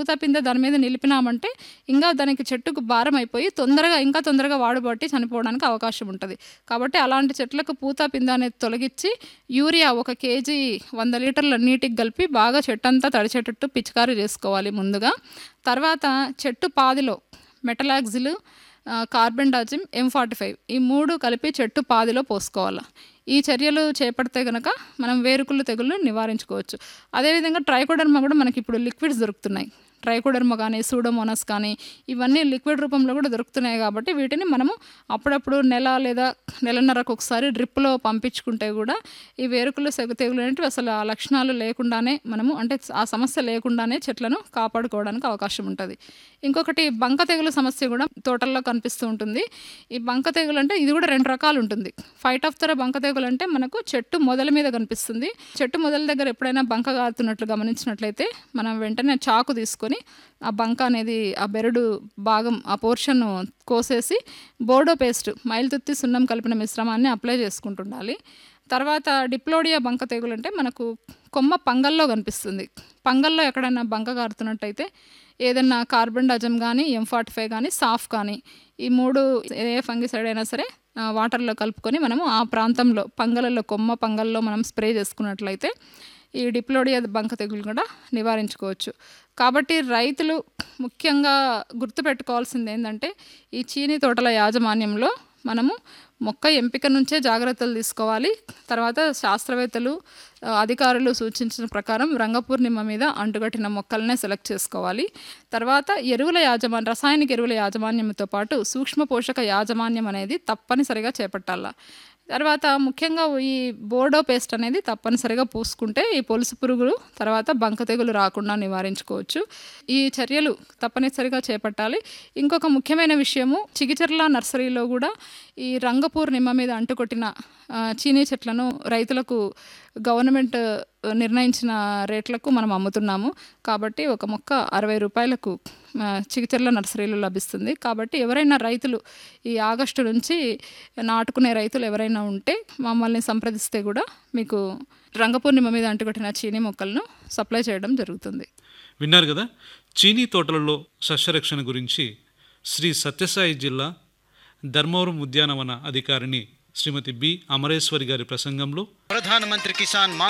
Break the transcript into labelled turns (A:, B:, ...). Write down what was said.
A: పూత పిందె దాని మీద నిలిపినామంటే ఇంకా దానికి చెట్టుకు భారం అయిపోయి తొందరగా ఇంకా తొందరగా వాడుబట్టి చనిపోవడానికి అవకాశం ఉంటుంది కాబట్టి అలాంటి చెట్లకు పూత పిందె అనేది తొలగించి యూరియా ఒక కేజీ వంద లీటర్ల నీటికి కలిపి బాగా చెట్టు అంతా తడిచేటట్టు పిచికారీ చేసుకోవాలి ముందుగా తర్వాత చెట్టు పాదిలో మెటలాక్సిల్ ఆ, carbendazim M forty five ఈ మూడు కలిపి చెట్టు పాదిలో పోసుకోవాలి ఈ చర్యలు చేపడితే కనుక మనం వేరుకుళ్ళు తెగుళ్ళు నివారించుకోవచ్చు అదేవిధంగా ట్రైకోడర్మా కూడా మనకి ఇప్పుడు లిక్విడ్స్ దొరుకుతున్నాయి ట్రైకోడర్మా కానీ సూడోమోనస్ కానీ ఇవన్నీ లిక్విడ్ రూపంలో కూడా దొరుకుతున్నాయి కాబట్టి వీటిని మనము అప్పుడప్పుడు నెల లేదా నెలన్నరకు ఒకసారి డ్రిప్లో పంపించుకుంటే కూడా ఈ వేరుకులు సెగ తెగులు అనేటివి అసలు ఆ లక్షణాలు లేకుండానే మనము అంటే ఆ సమస్య లేకుండానే చెట్లను కాపాడుకోవడానికి అవకాశం ఉంటుంది ఇంకొకటి బంక తెగులు సమస్య కూడా తోటల్లో కనిపిస్తూ ఉంటుంది ఈ బంక తెగులు అంటే ఇది కూడా రెండు రకాలు ఉంటుంది ఫైట్ ఆఫ్ తర బంక తెగులు అంటే మనకు చెట్టు మొదల మీద కనిపిస్తుంది చెట్టు మొదల దగ్గర ఎప్పుడైనా బంక కారుతున్నట్లు గమనించినట్లయితే మనం వెంటనే చాకు తీసుకొని ఆ బంక అనేది ఆ బెరడు భాగం ఆ పోర్షన్ కోసేసి బోర్డో పేస్ట్ మైలుతుత్తి సున్నం కలిపిన మిశ్రమాన్ని అప్లై చేసుకుంటుండాలి తర్వాత డిప్లోడియా బంక తెగులు అంటే మనకు కొమ్మ పంగల్లో కనిపిస్తుంది పంగల్లో ఎక్కడైనా బంక కారుతున్నట్టయితే ఏదైనా కార్బన్ డజమ్ కానీ ఎం ఫార్టీ ఫైవ్ కానీ సాఫ్ కానీ ఈ మూడు ఏ ఫంగిసైడ్ అయినా సరే ఆ, వాటర్లో కలుపుకొని మనము ఆ ప్రాంతంలో పంగలలో కొమ్మ పంగల్లో మనం స్ప్రే చేసుకున్నట్లయితే ఈ డిప్లోడియా బంక తెగులు కూడా నివారించుకోవచ్చు కాబట్టి రైతులు ముఖ్యంగా గుర్తుపెట్టుకోవాల్సింది ఏంటంటే ఈ చీనీ తోటల యాజమాన్యంలో మనము మొక్క ఎంపిక నుంచే జాగ్రత్తలు తీసుకోవాలి తర్వాత శాస్త్రవేత్తలు ఆ, అధికారులు సూచించిన ప్రకారం రంగపూర్ణిమ మీద అంటుగట్టిన మొక్కలనే సెలెక్ట్ చేసుకోవాలి తర్వాత ఎరువుల యాజమాన్య రసాయనిక ఎరువుల యాజమాన్యంతో పాటు సూక్ష్మ పోషక యాజమాన్యం అనేది తప్పనిసరిగా చేపట్టాల తర్వాత ముఖ్యంగా ఈ బోర్డో పేస్ట్ అనేది తప్పనిసరిగా పూసుకుంటే ఈ పొలుసు పురుగులు తర్వాత బంక తెగులు రాకుండా నివారించుకోవచ్చు ఈ చర్యలు తప్పనిసరిగా చేపట్టాలి ఇంకొక ముఖ్యమైన విషయము చిగిచర్ల నర్సరీలో కూడా ఈ రంగపూర్ణిమ మీద అంటుకొట్టిన ఆ, చీనీ చెట్లను రైతులకు గవర్నమెంట్ నిర్ణయించిన రేట్లకు మనం అమ్ముతున్నాము కాబట్టి ఒక మొక్క అరవై రూపాయలకు ఆ, చిగిచర్ల నర్సరీలో లభిస్తుంది కాబట్టి ఎవరైనా రైతులు ఈ ఆగస్టు నుంచి నాటుకునే రైతులు ఎవరైనా ఉంటే మమ్మల్ని సంప్రదిస్తే కూడా మీకు రంగపూర్ణిమ మీద అంటుకట్టిన చీనీ మొక్కలను సప్లై చేయడం జరుగుతుంది
B: విన్నారు కదా చీనీ తోటలలో సస్యరక్షణ గురించి శ్రీ సత్యసాయి జిల్లా ధర్మవరం ఉద్యానవన అధికారిని శ్రీమతి బి అమరేశ్వరి గారి ప్రసంగంలో
C: ప్రధానమంత్రి కిసాన్